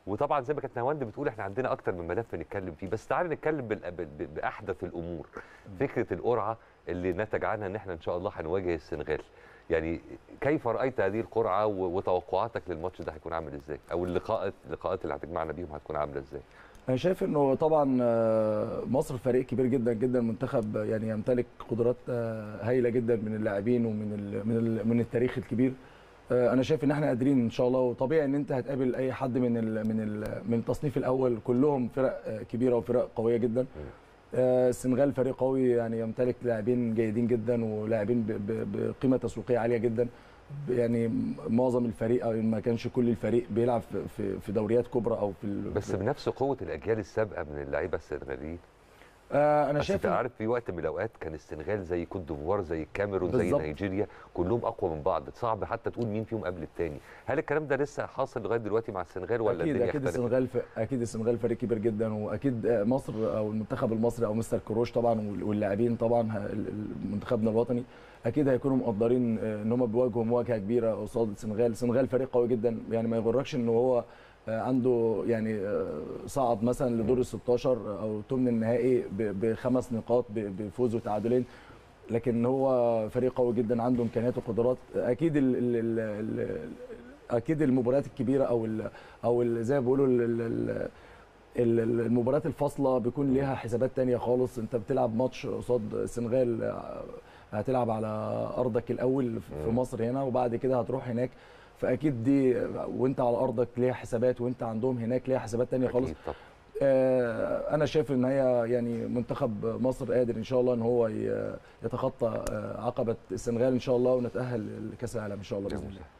وطبعا زي ما كانت نهاوند بتقول احنا عندنا اكتر من ملف نتكلم فيه بس تعالى نتكلم بال- ب- ب- باحدث الامور فكره القرعه اللي نتج عنها ان احنا ان شاء الله هنواجه السنغال يعني كيف رايت هذه القرعه و- وتوقعاتك للماتش ده هيكون عامل ازاي او اللقاءات اللقاءات اللي هتجمعنا بيهم هتكون عامله ازاي انا شايف انه طبعا آه، مصر فريق كبير جدا جدا منتخب يعني يمتلك قدرات آه، هائله جدا من اللاعبين ومن ال من ال من التاريخ الكبير آه، انا شايف ان احنا قادرين ان شاء الله وطبيعي ان انت هتقابل اي حد من ال من ال من التصنيف الاول كلهم فرق آه، كبيره وفرق قويه جدا آه، السنغال فريق قوي يعني يمتلك لاعبين جيدين جدا ولاعبين ب- ب- بقيمه تسويقيه عاليه جدا يعني معظم الفريق او إن ما كانش كل الفريق بيلعب في- في في دوريات كبرى او في ال- بس بنفس قوه الاجيال السابقه من اللعيبه السنغاليين آه انا بس شايف انت إن- عارف في وقت من الاوقات كان السنغال زي كوت ديفوار زي الكاميرون زي بالظبط. نيجيريا كلهم اقوى من بعض صعب حتى تقول مين فيهم قبل الثاني هل الكلام ده لسه حاصل لغايه دلوقتي مع السنغال ولا اكيد الدنيا اكيد اختلفت السنغال ف... اكيد السنغال فريق كبير جدا واكيد آه، مصر او المنتخب المصري او مستر كروش طبعا وال- واللاعبين طبعا ه- ال- ال- منتخبنا الوطني اكيد هيكونوا مقدرين آه، ان هم بيواجهوا مواجهه كبيره قصاد السنغال السنغال فريق قوي جدا يعني ما يغركش ان هو آه، عنده يعني آه، صعد مثلا لدور ال 16 او ثمن النهائي ب- بخمس نقاط ب- بفوز وتعادلين لكن هو فريق قوي جدا عنده امكانيات وقدرات اكيد ال ال ال ال اكيد المباريات الكبيره او ال او ال زي ما بيقولوا ال- ال- ال- ال- المباريات الفاصله بيكون ليها حسابات تانية خالص انت بتلعب ماتش قصاد السنغال آه، هتلعب على ارضك الاول في مم. مصر هنا وبعد كده هتروح هناك فاكيد دي وانت على ارضك ليها حسابات وانت عندهم هناك ليها حسابات تانية خالص اكيد طبعا آه، انا شايف ان هي يعني منتخب مصر قادر ان شاء الله ان هو ي- يتخطى آه، عقبه السنغال ان شاء الله ونتاهل لكاس العالم ان شاء الله باذن الله